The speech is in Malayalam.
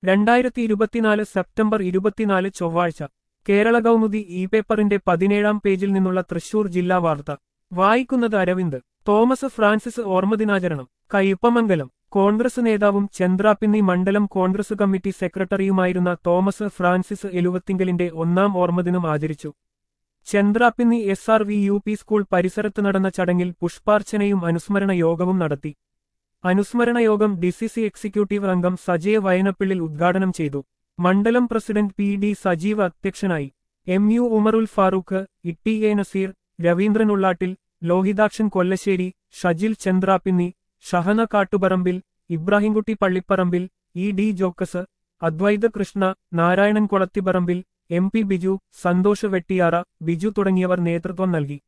രണ്ടായിരത്തി ഇരുപത്തിനാല് സെപ്റ്റംബർ ഇരുപത്തിനാല് ചൊവ്വാഴ്ച കേരള കൗമുദി ഇ പേപ്പറിന്റെ പതിനേഴാം പേജിൽ നിന്നുള്ള തൃശൂർ ജില്ലാ വാർത്ത വായിക്കുന്നത് അരവിന്ദ് തോമസ് ഫ്രാൻസിസ് ഓർമ്മദിനാചരണം കയ്പമംഗലം കോൺഗ്രസ് നേതാവും ചന്ദ്രാപിന്നി മണ്ഡലം കോൺഗ്രസ് കമ്മിറ്റി സെക്രട്ടറിയുമായിരുന്ന തോമസ് ഫ്രാൻസിസ് എലുവത്തിങ്കലിന്റെ ഒന്നാം ഓർമ്മദിനം ആചരിച്ചു Chandrapinni S R V U P school പരിസരത്ത് നടന്ന ചടങ്ങിൽ പുഷ്പാർച്ചനയും അനുസ്മരണ യോഗവും നടത്തി അനുസ്മരണ യോഗം ഡിസിസി എക്സിക്യൂട്ടീവ് അംഗം സജയ വയനപ്പിള്ളിൽ ഉദ്ഘാടനം ചെയ്തു മണ്ഡലം പ്രസിഡന്റ് പി ഡി സജീവ് അധ്യക്ഷനായി M U Umarul Farooq Itty A Naseer Raveendran Ullattil Lohithakshan Kollassery Shajil Chandrapinni Shahana Kattuparambil Ibrahimkutty Pallipparambil E D Jockus Advaitha Krishna Narayanan Kolathipparambil M P Biju Santhosh Vettiyara Biju തുടങ്ങിയവർ നേതൃത്വം നൽകി